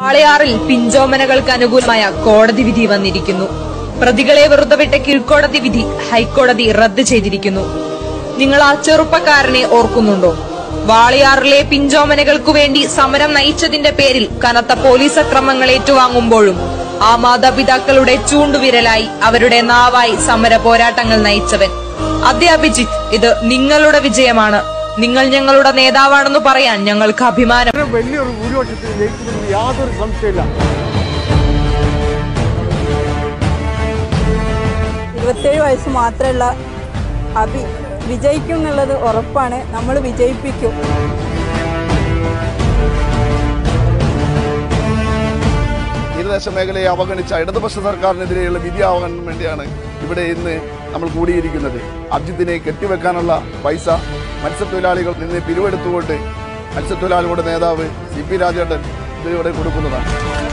വാളയാറിൽ പിഞ്ചോമനകൾക്ക് അനുകൂലമായ കോടതി വിധി വന്നിരിക്കുന്നു പ്രതികളെ വെറുതെ വിട്ട കീഴ്ക്കോടതി വിധി ഹൈക്കോടതി റദ്ദ് ചെയ്തിരിക്കുന്നു നിങ്ങൾ ആ ചെറുപ്പക്കാരനെ ഓർക്കുന്നുണ്ടോ വാളയാറിലെ പിഞ്ചോമനകൾക്കു വേണ്ടി സമരം നയിച്ചതിന്റെ പേരിൽ കനത്ത പോലീസ് അക്രമങ്ങൾ ഏറ്റുവാങ്ങുമ്പോഴും ആ മാതാപിതാക്കളുടെ ചൂണ്ടുവിരലായി അവരുടെ നാവായി സമര പോരാട്ടങ്ങൾ നയിച്ചവൻ അതെ അഭിജിത്ത് ഇത് നിങ്ങളുടെ വിജയമാണ് നിങ്ങൾ ഞങ്ങളുടെ നേതാവാണെന്ന് പറയാൻ ഞങ്ങൾക്ക് അഭിമാനം വളരെ വലിയൊരു ഭൂരിപക്ഷത്തിൽ ജയിക്കുമെന്ന് യാതൊരു സംശയമില്ല ഇരുപത്തേഴ് വയസ്സ് മാത്രമുള്ള അഭി വിജയിക്കും എന്നുള്ളത് ഉറപ്പാണ് നമ്മൾ വിജയിപ്പിക്കും തീരദേശ മേഖലയെ അവഗണിച്ച ഇടതുപക്ഷ സർക്കാരിനെതിരെയുള്ള വിധിയാവാൻ വേണ്ടിയാണ് ഇവിടെ ഇന്ന് നമ്മൾ കൂടിയിരിക്കുന്നത് അബ്ജിത്തിനെ കെട്ടിവെക്കാനുള്ള പൈസ മത്സ്യത്തൊഴിലാളികൾ നിന്ന് പിരിവെടുത്തുകൊണ്ട് മത്സ്യത്തൊഴിലാളികളുടെ നേതാവ് സി പി രാജേട്ടൻ ഇതിലൂടെ കൊടുക്കുന്നതാണ്